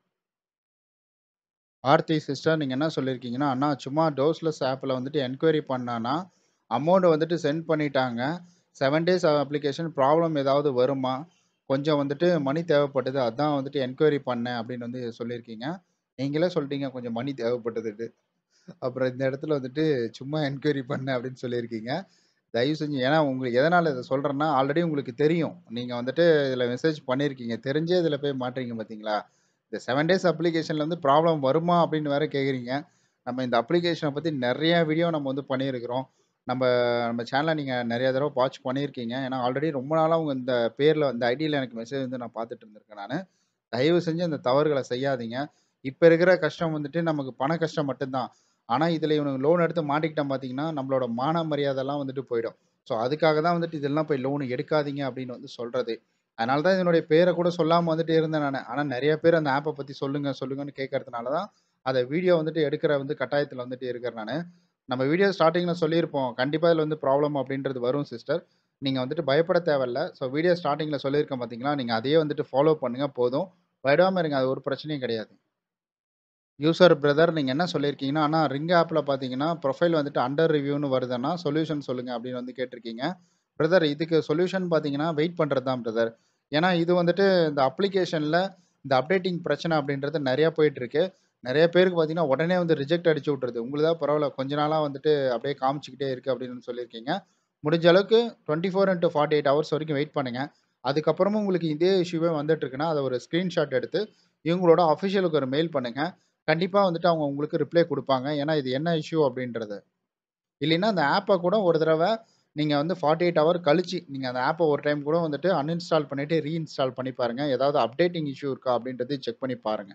ஆர்த்தி சிஸ்டர் நீங்க என்ன சொல்லியிருக்கீங்கன்னா, அண்ணா சும்மா டோர்ஸ்லெஸ் ஆப்ல வந்துட்டு என்குயரி பண்ணானா, அமௌண்ட் வந்துட்டு சென்ட் பண்ணிட்டாங்க. 7 டேஸ் அப்ளிகேஷன் ப்ராப்ளம் ஏதாவது வருமா? கொஞ்சம் வந்துட்டு மணி தேவைப்பட்டது. அதான் வந்துட்டு என்குயரி பண்ணேன் அப்படின்னு வந்து சொல்லியிருக்கீங்க. நீங்களே சொல்லிட்டீங்க கொஞ்சம் மணி தேவைப்பட்டதுன்னு. அப்புறம் இந்த இடத்துல வந்துட்டு சும்மா என்குயரி பண்ணேன் அப்படின்னு சொல்லியிருக்கீங்க. தயவு செஞ்சு ஏன்னா உங்களுக்கு எதனால இத சொல்றேன்னா, ஆல்ரெடி உங்களுக்கு தெரியும். நீங்க வந்துட்டு இதில மெசேஜ் பண்ணியிருக்கீங்க. தெரிஞ்சே இதில போய் மாட்றீங்க பார்த்தீங்களா? இந்த 7 டேஸ் அப்ளிகேஷன்ல வந்து ப்ராப்ளம் வருமா அப்படின்னு வேற கேட்குறீங்க. நம்ம இந்த அப்ளிகேஷன பத்தி நெறைய வீடியோ நம்ம வந்து பண்ணியிருக்கிறோம். நம்ப நம்ம சேனல நீங்க நெறைய தடவ வாட்ச் பண்ணியிருக்கீங்க. ஏன்னா ஆல்ரெடி ரொம்ப நாளா உங்க இந்த பேர்ல இந்த ஐடியில எனக்கு மெசேஜ் வந்து நான் பார்த்துட்டு இருந்திருக்கேன் நானு. தயவு செஞ்சு அந்த தவறுகள செய்யாதீங்க. இப்ப இருக்கிற கஷ்டம் வந்துட்டு நமக்கு பண கஷ்டம் மட்டும் தான். ஆனா இதில இவனுங்க லோன் எடுத்து மாட்டிக்கிட்டான் பார்த்தீங்கன்னா, நம்மளோட மான மரியாதைலாம் வந்துட்டு போயிடும். ஸோ அதுக்காக தான் வந்துட்டு இதெல்லாம் போய் லோன் எடுக்காதீங்க அப்படின்னு வந்து சொல்றது. அதனால தான் இதனுடைய பேர கூட சொல்லாம வந்துட்டு இருந்தேன் நானு. ஆனா நெறைய பேர் அந்த ஆப்ப பத்தி சொல்லுங்க, சொல்லுங்கன்னு கேட்கறதுனால தான், அத வீடியோ வந்துட்டு எடுக்கிற வந்து கட்டாயத்தில வந்துட்டு இருக்கிறேன் நானு. நம்ம வீடியோ ஸ்டார்ட்டிங்ல சொல்லியிருப்போம். கண்டிப்பா இதில வந்து ப்ராப்ளம் அப்படின்றது வரும் சிஸ்டர். நீங்க வந்துட்டு பயப்பட தேவையில்ல. ஸோ வீடியோ ஸ்டார்ட்டிங்ல சொல்லியிருக்கேன் பார்த்தீங்களா? நீங்க அதையே வந்துட்டு ஃபாலோ பண்ணுங்க போதும். பயப்படாம இருங்க. அது ஒரு பிரச்சனையும் கிடையாது. யூசர் பிரதர் நீங்க என்ன சொல்லியிருக்கீங்கன்னா, அண்ணா ரிங் ஆப்ல பார்த்தீங்கன்னா, ப்ரொஃபைல் வந்துட்டு அண்டர் ரிவ்யூன்னு வருதண்ணா. சொல்யூஷன் சொல்லுங்க அப்படின்னு வந்து கேட்டிருக்கீங்க. பிரதர் இதுக்கு சொல்யூஷன் பார்த்தீங்கன்னா, வெயிட் பண்றது தான் பிரதர். ஏன்னா இது வந்துட்டு இந்த அப்ளிகேஷன்ல இந்த அப்டேட்டிங் பிரச்சனை அப்படின்றது நெறைய போயிட்டுருக்கு. நெறைய பேருக்கு பார்த்தீங்கன்னா, உடனே வந்து ரிஜெக்ட் அடிச்சு விட்டுருது. உங்களுதா பரவால்ல கொஞ்ச நாளா வந்துட்டு அப்படியே காமிச்சுக்கிட்டே இருக்கு அப்படின்னு சொல்லியிருக்கீங்க. முடிஞ்ச அளவுக்கு 24/48 ஹவர்ஸ் வரைக்கும் வெயிட் பண்ணுங்க. அதுக்கப்புறமும் உங்களுக்கு இதே இஷ்யூவே வந்துட்டு இருக்குன்னா, அத ஒரு ஸ்கிரீன்ஷாட் எடுத்து இவங்களோட அஃபிஷியலுக்கு ஒரு மெயில் பண்ணுங்க. கண்டிப்பா வந்துட்டு அவங்க உங்களுக்கு ரிப்ளை குடுப்பாங்க. ஏன்னா இது என்ன இஷ்யூ அப்படின்றது. இல்லைன்னா அந்த ஆப்ப கூட ஒரு தடவ நீங்க வந்து 48 ஹவர் கழிச்சு, நீங்க அந்த ஆப்ப ஒரு டைம் கூட வந்துட்டு அன்இன்ஸ்டால் பண்ணிட்டு, ரீஇன்ஸ்டால் பண்ணி பாருங்க. ஏதாவது அப்டேட்டிங் இஷ்யூ இருக்கா அப்படின்றதையும் செக் பண்ணி பாருங்க.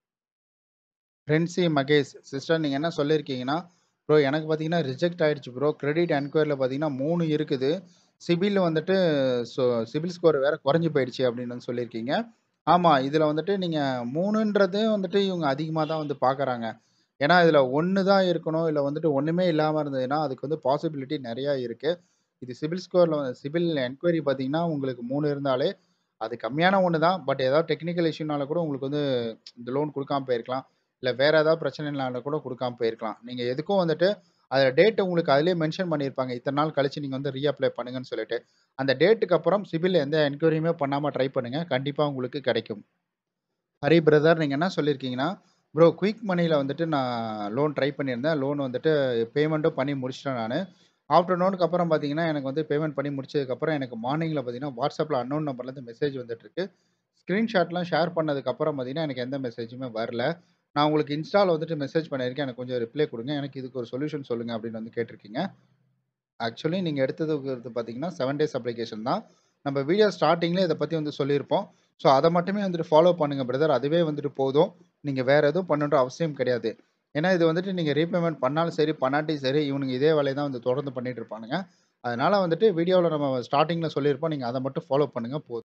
ஃப்ரெண்ட்ஸி மகேஷ் சிஸ்டர் நீங்க என்ன சொல்லியிருக்கீங்கன்னா, ப்ரோ எனக்கு பார்த்தீங்கன்னா ரிஜெக்ட் ஆயிடுச்சு ப்ரோ. கிரெடிட் என்குயரில பார்த்தீங்கன்னா 3 இருக்குது. சிபில் வந்துட்டு சோ சிபில் ஸ்கோர் வேற குறைஞ்சு போயிடுச்சு அப்படின்னு வந்து சொல்லியிருக்கீங்க. ஆமா. இதில வந்துட்டு நீங்க 3ன்றது வந்துட்டு இவங்க அதிகமா தான் வந்து பார்க்குறாங்க. ஏன்னா இதில 1 தான் இருக்கணும். இல்ல வந்துட்டு ஒண்ணுமே இல்லாம இருந்ததுன்னா, அதுக்கு வந்து பாசிபிலிட்டி நெறைய இருக்கு. இது சிபில் ஸ்கோர்ல சிபில் என்குயரி பார்த்தீங்கன்னா, உங்களுக்கு 3 இருந்தாலே அது கம்மியான ஒண்ணு தான். பட் ஏதாவது டெக்னிக்கல் இஷ்யூனால கூட உங்களுக்கு வந்து இந்த லோன் குடுக்காம போயிருக்கலாம். இல்ல வேற ஏதாவது பிரச்சனைனால கூட குடுக்காம போயிருக்கலாம். நீங்க எதுக்கும் வந்துட்டு அதில டேட் உங்களுக்கு அதிலேயே மென்ஷன் பண்ணியிருப்பாங்க. இத்தன நாள் கழிச்சு நீங்க வந்து ரீஅப்ளை பண்ணுங்கன்னு சொல்லிட்டு. அந்த டேட்டுக்கு அப்புறம் சிபில் எந்த என்குயரியுமே பண்ணாம ட்ரை பண்ணுங்க. கண்டிப்பா உங்களுக்கு கிடைக்கும். ஹரி பிரதர் நீங்க என்ன சொல்லியிருக்கீங்கன்னா, ப்ரோ குயிக் மனில வந்துட்டு நான் லோன் ட்ரை பண்ணியிருந்தேன். லோன் வந்துட்டு பேமெண்ட்டும் பண்ணி முடிச்சுட்டேன் நானு. ஆஃப்டர்நூனுக்கு அப்புறம் பார்த்தீங்கன்னா, எனக்கு வந்து பேமெண்ட் பண்ணி முடிச்சதுக்கப்புறம் எனக்கு மார்னிங்ல பார்த்தீங்கன்னா, WhatsAppல அன்னோன் நம்பர்லேருந்து மெசேஜ் வந்துட்டுருக்கு. ஸ்கிரீன்ஷாட்லாம் ஷேர் பண்ணதுக்கப்புறம் பார்த்தீங்கன்னா, எனக்கு எந்த மெசேஜுமே வரல. நான் உங்களுக்கு இன்ஸ்டால வந்துட்டு மெசேஜ் பண்ணியிருக்கேன். எனக்கு கொஞ்சம் ரிப்ளை குடுங்க. எனக்கு இதுக்கு ஒரு சொல்யூஷன் சொல்லுங்க அப்படின்னு வந்து கேட்டிருக்கீங்க. ஆக்சுவலி நீங்க எடுத்தது பார்த்தீங்கன்னா, 7 டேஸ் அப்ளிகேஷன் தான். நம்ம வீடியோ ஸ்டார்ட்டிங்லயே இத பத்தி வந்து சொல்லியிருப்போம். ஸோ அத மட்டுமே வந்துட்டு ஃபாலோ பண்ணுங்க பிரதர். அதுவே வந்துட்டு போதும். நீங்க வேற எதுவும் பண்ணணுன்ற அவசியம் கிடையாது. ஏன்னா இது வந்துட்டு நீங்க ரீபேமெண்ட் பண்ணாலும் சரி, பண்ணாட்டியும் சரி, இவனுங்க இதே வேலைய தான் வந்து தொடர்ந்து பண்ணிட்டு இருப்பானுங்க. அதனால வந்துட்டு வீடியோல நம்ம ஸ்டார்ட்டிங்ல சொல்லியிருப்போம். நீங்க அத மட்டும் ஃபாலோ பண்ணுங்க போதும்.